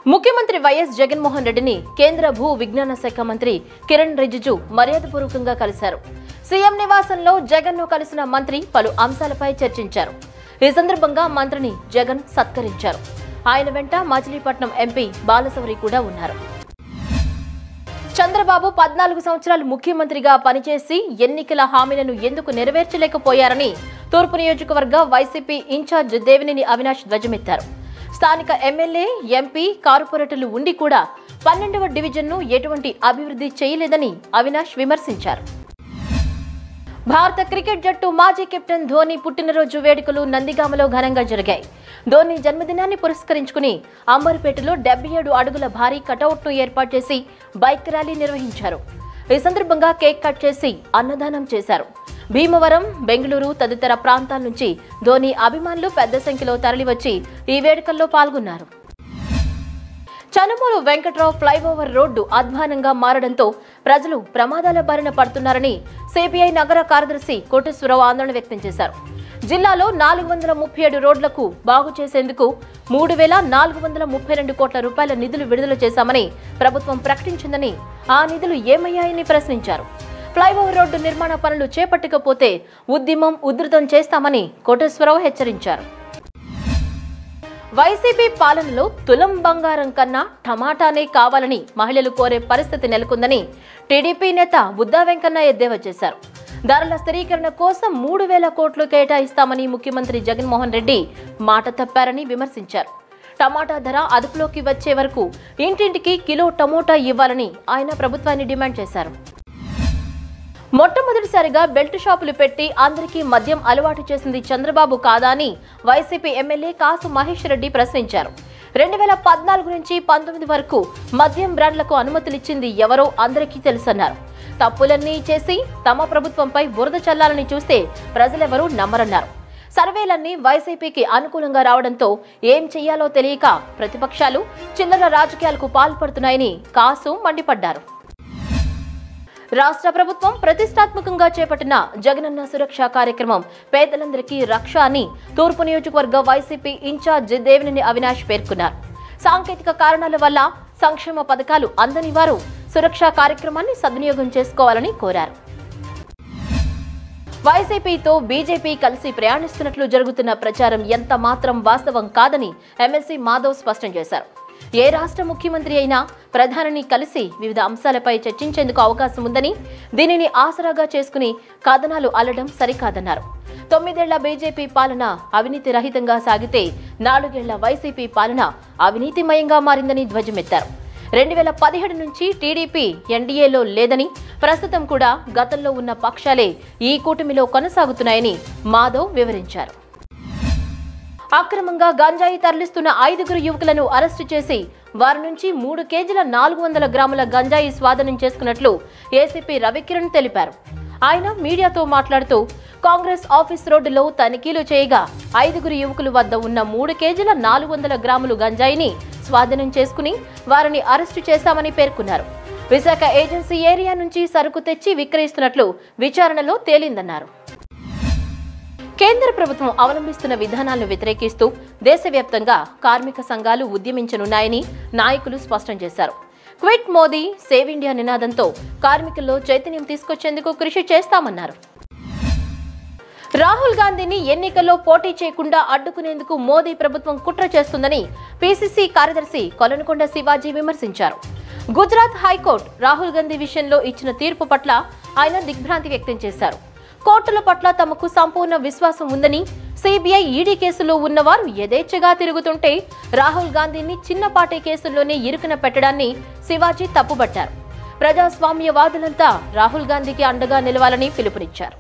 ముఖ్యమంత్రి వైఎస్ జగన్మోహన్ రెడ్డిని కేంద్ర భూ విజ్ఞాన శాఖ మంత్రి కిరణ్ రిజిజు మర్యాదపూర్వకంగా కలిశారు సీఎం నివాసంలో జగన్ ను కలిసిన మంత్రి పలు అంశాలపై చర్చించారు ఈ సందర్భంగా మంత్రిని జగన్ సత్కరించారు ఆయన వెంట మచిలీపట్నం ఎంపీ బాలశౌరి కూడా ఉన్నారు చంద్రబాబు పద్నాలుగు సంవత్సరాలు ముఖ్యమంత్రిగా పనిచేసి ఎన్నికల హామీలను ఎందుకు నెరవేర్చలేకపోయారని తూర్పు నియోజకవర్గ వైసీపీ ఇన్ఛార్జ్ దేవినేని అవినాష్ ధ్వజమెత్తారు స్థానిక ఎమ్మెల్యే ఎంపీ కార్పొరేటర్లు ఉండి కూడా పన్నెండవ డివిజన్ను ఎటువంటి అభివృద్ధి చేయలేదని అవినాష్ విమర్శించారు భారత క్రికెట్ జట్టు మాజీ కెప్టెన్ ధోని పుట్టినరోజు వేడుకలు నందిగామలో ఘనంగా జరిగాయి ధోని జన్మదినాన్ని పురస్కరించుకుని అంబర్పేటలో డెబ్బై ఏడు అడుగుల భారీ కటౌట్ను ఏర్పాటు చేసి బైక్ ర్యాలీ నిర్వహించారు ఈ సందర్భంగా కేక్ కట్ చేసి అన్నదానం చేశారు భీమవరం బెంగళూరు తదితర ప్రాంతాల నుంచి ధోని అభిమానులు పెద్ద సంఖ్యలో తరలివచ్చి ఈ వేడుకల్లో పాల్గొన్నారు చనుమూరు వెంకట్రావు ఫ్లైఓవర్ రోడ్డు అధ్వానంగా మారడంతో ప్రజలు ప్రమాదాల బారిన పడుతున్నారని సిపిఐ నగర కార్యదర్శి కోటేశ్వరరావు ఆందోళన వ్యక్తం చేశారు జిల్లాలో నాలుగు వందల ముప్పై ఏడు రోడ్లకు బాగు చేసేందుకు మూడు వేల నాలుగు వందల ముప్పై రెండు కోట్ల రూపాయల నిధులు విడుదల చేశామని ప్రభుత్వం ప్రకటించిందని ఆ నిధులు ఏమయ్యాయని ప్రశ్నించారు ఫ్లైఓవర్ రోడ్డు నిర్మాణ పనులు చేపట్టకపోతే ఉద్యమం ఉధృతం చేస్తామని కోటేశ్వరరావు హెచ్చరించారు వైసీపీ పాలనలో తులం బంగారం కన్నా టమాటానే కావాలని మహిళలు కోరే పరిస్థితి నెలకొందని టీడీపీ నేత బుద్దా వెంకన్న ఎద్దేవా చేశారు ధరల స్థిరీకరణ కోసం మూడు వేల కోట్లు కేటాయిస్తామని ముఖ్యమంత్రి జగన్మోహన్ రెడ్డి మాట తప్పారని విమర్శించారు టమాటా ధర అదుపులోకి వచ్చే వరకు ఇంటింటికి కిలో టమోటా ఇవ్వాలని ఆయన ప్రభుత్వాన్ని డిమాండ్ చేశారు మొట్టమొదటిసారిగా బెల్ట్ షాపులు పెట్టి అందరికీ మద్యం అలవాటు చేసింది చంద్రబాబు కాదా అని వైసీపీ ఎమ్మెల్యే కాసు మహేష్ రెడ్డి ప్రశ్నించారు రెండు వేల పద్నాలుగు నుంచి పంతొమ్మిది వరకు మద్యం బ్రాండ్లకు అనుమతులిచ్చింది ఎవరో అందరికీ తెలుసన్నారు తప్పులన్నీ చేసి తమ ప్రభుత్వంపై బురద చల్లాలని చూస్తే ప్రజలెవరూ నమ్మరన్నారు సర్వేలన్నీ వైసీపీకి అనుకూలంగా రావడంతో ఏం చెయ్యాలో తెలియక ప్రతిపక్షాలు చిల్లర రాజకీయాలకు పాల్పడుతున్నాయని కాసు మండిపడ్డారు రాష్ట్ర ప్రభుత్వం ప్రతిష్టాత్మకంగా చేపట్టిన జగనన్న సురక్ష కార్యక్రమం పేదలందరికీ రక్ష అని తూర్పు నియోజకవర్గ వైసీపీ ఇన్ఛార్జ్ దేవినేని అవినాష్ పేర్కొన్నారు సాంకేతిక కారణాల వల్ల సంక్షేమ పథకాలు అందని వారు సురక్ష కార్యక్రమాన్ని సద్వినియోగం చేసుకోవాలని కోరారు వైసీపీతో బీజేపీ కలిసి ప్రయాణిస్తున్నట్లు జరుగుతున్న ప్రచారం ఎంత మాత్రం వాస్తవం కాదని ఎమ్మెల్సీ మాధవ్ స్పష్టం చేశారు ఏ రాష్ట్ర ముఖ్యమంత్రి అయినా ప్రధానిని కలిసి వివిధ అంశాలపై చర్చించేందుకు అవకాశం ఉందని దీనిని ఆసరాగా చేసుకుని కథనాలు అల్లడం సరికాదన్నారు తొమ్మిదేళ్ల బీజేపీ పాలన అవినీతి రహితంగా సాగితే నాలుగేళ్ల వైసీపీ పాలన అవినీతిమయంగా మారిందని ధ్వజమెత్తారు రెండు వేల పదిహేడు నుంచి టీడీపీ ఎన్డీఏలో లేదని ప్రస్తుతం కూడా గతంలో ఉన్న పక్షాలే ఈ కూటమిలో కొనసాగుతున్నాయని మాధవ్ వివరించారు అక్రమంగా గంజాయి తరలిస్తున్న ఐదుగురు యువకులను అరెస్టు చేసి వారి నుంచి మూడు కేజీల నాలుగు వందల గ్రాముల గంజాయి స్వాధీనం చేసుకున్నట్లు ఏసీపీ రవికిరణ్ తెలిపారు ఆయన మీడియాతో మాట్లాడుతూ కాంగ్రెస్ ఆఫీస్ రోడ్డులో తనిఖీలు చేయగా ఐదుగురు యువకుల వద్ద ఉన్న మూడు కేజీల నాలుగు వందల గ్రాములు గంజాయిని స్వాధీనం చేసుకుని వారిని అరెస్టు చేశామని పేర్కొన్నారు విశాఖ ఏజెన్సీ ఏరియా నుంచి సరుకు తెచ్చి విక్రయిస్తున్నట్లు విచారణలో తేలిందన్నారు కేంద్ర ప్రభుత్వం అవలంబిస్తున్న విధానాలను వ్యతిరేకిస్తూ దేశవ్యాప్తంగా కార్మిక సంఘాలు ఉద్యమించనున్నాయని నాయకులు స్పష్టం చేశారు క్విట్ మోదీ సేవ్ ఇండియా నినాదంతో కార్మికుల్లో చైతన్యం తీసుకొచ్చేందుకు కృషి చేస్తామన్నారు రాహుల్ గాంధీని ఎన్నికల్లో పోటీ చేయకుండా అడ్డుకునేందుకు మోదీ ప్రభుత్వం కుట్ర చేస్తుందని పీసీసీ కార్యదర్శి కొలనకొండ శివాజీ విమర్శించారు గుజరాత్ హైకోర్టు రాహుల్ గాంధీ విషయంలో ఇచ్చిన తీర్పు పట్ల ఆయన దిగ్భ్రాంతి వ్యక్తం చేశారు కోర్టుల పట్ల తమకు సంపూర్ణ విశ్వాసం ఉందని సిబిఐ ఈడీ కేసులో ఉన్నవారు యథేచ్ఛగా తిరుగుతుంటే రాహుల్ గాంధీని చిన్నపాటి కేసుల్లోనే ఇరుకున పెట్టడాన్ని శివాజీ తప్పుబట్టారు ప్రజాస్వామ్యవాదులంతా రాహుల్ గాంధీకి అండగా నిలవాలని పిలుపునిచ్చారు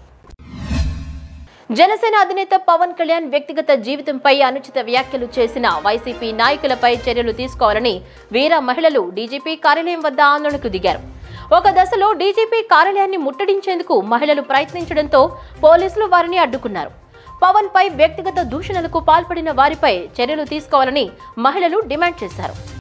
జనసేన అధినేత పవన్ కళ్యాణ్ వ్యక్తిగత జీవితంపై అనుచిత వ్యాఖ్యలు చేసిన వైసీపీ నాయకులపై చర్యలు తీసుకోవాలని వీర మహిళలు డీజీపీ కార్యాలయం వద్ద ఆందోళనకు దిగారు ఒక దశలో డీజీపీ కార్యాలయాన్ని ముట్టడించేందుకు మహిళలు ప్రయత్నించడంతో పోలీసులు వారిని అడ్డుకున్నారు పవన్ పై వ్యక్తిగత దూషణలకు పాల్పడిన వారిపై చర్యలు తీసుకోవాలని మహిళలు డిమాండ్ చేశారు